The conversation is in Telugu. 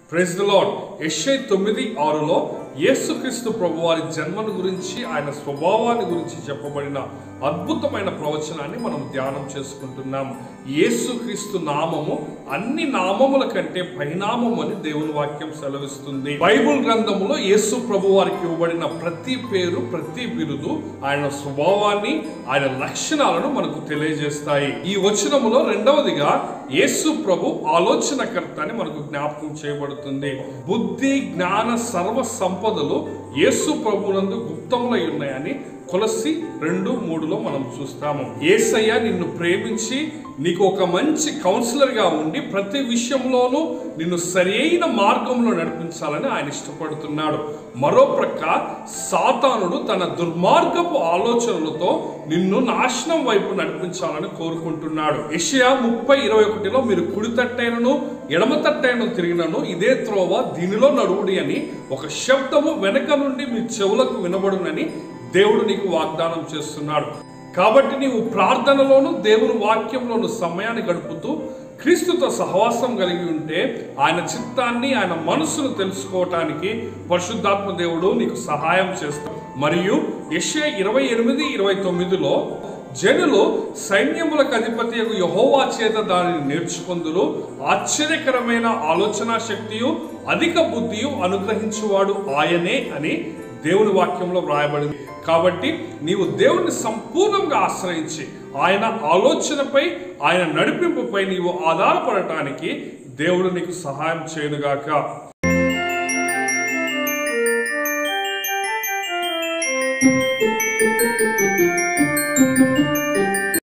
ప్రైజ్ ద లార్డ్ యెషై తొమ్మిది ఆరులో యేసుక్రీస్తు ప్రభు వారి జన్మను గురించి ఆయన స్వభావాన్ని గురించి చెప్పబడిన అద్భుతమైన ప్రవచనాన్ని మనం ధ్యానం చేసుకుంటున్నాం యేసుక్రీస్తు నామము అన్ని నామముల కంటే పరిణామం అని దేవుని వాక్యం సెలవిస్తుంది బైబుల్ గ్రంథములో యేసు ప్రభు వారికి ఇవ్వబడిన ప్రతి పేరు ప్రతి బిరుదు ఆయన స్వభావాన్ని ఆయన లక్షణాలను మనకు తెలియజేస్తాయి ఈ వచనములో రెండవదిగా యేసు ప్రభు ఆలోచనకర్త అని మనకు జ్ఞాపకం చేయబడుతుంది బుద్ధి జ్ఞాన సర్వ సంపదలు యేసు ప్రభునందు గుప్తములై ఉన్నాయని కొలసి రెండు మూడులో మనం చూస్తాము ఏసయ్య నిన్ను ప్రేమించి నీకు ఒక మంచి కౌన్సిలర్ గా ఉండి ప్రతి విషయంలోనూ నిన్ను సరైన మార్గంలో నడిపించాలని ఆయన ఇష్టపడుతున్నాడు మరో ప్రక్క సాతానుడు తన దుర్మార్గపు ఆలోచనలతో నిన్ను నాశనం వైపు నడిపించాలని కోరుకుంటున్నాడు యెషయా ముప్పై ఇరవై ఒకటిలో మీరు కుడి తట్టైనను ఎడమ తట్టైన తిరిగినను ఇదే త్రోవ దీనిలో నడువుడి అని ఒక శబ్దము వెనక నుండి మీ చెవులకు వినబడునని దేవుడు నీకు వాగ్దానం చేస్తున్నాడు కాబట్టి నీవు ప్రార్థనలోను దేవుని వాక్యంలోను సమయాన్ని గడుపుతూ క్రీస్తుతో సహవాసం కలిగి ఉంటే ఆయన చిత్తాన్ని ఆయన మనసును తెలుసుకోవటానికి పరిశుద్ధాత్మ దేవుడు నీకు సహాయం చేస్తాడు మరియు యెషయా ఇరవై ఎనిమిది ఇరవై తొమ్మిదిలో జనులు సైన్యములకు అధిపతి యహోవా చేత దానిని నేర్చుకుందురు ఆశ్చర్యకరమైన ఆలోచన శక్తియు అధిక బుద్ధియు అనుగ్రహించువాడు ఆయనే అని దేవుని వాక్యంలో వ్రాయబడింది కాబట్టి నీవు దేవుని సంపూర్ణంగా ఆశ్రయించి ఆయన ఆలోచనపై ఆయన నడిపింపుపై నీవు ఆధారపడటానికి దేవుడు నీకు సహాయం చేయనుగాక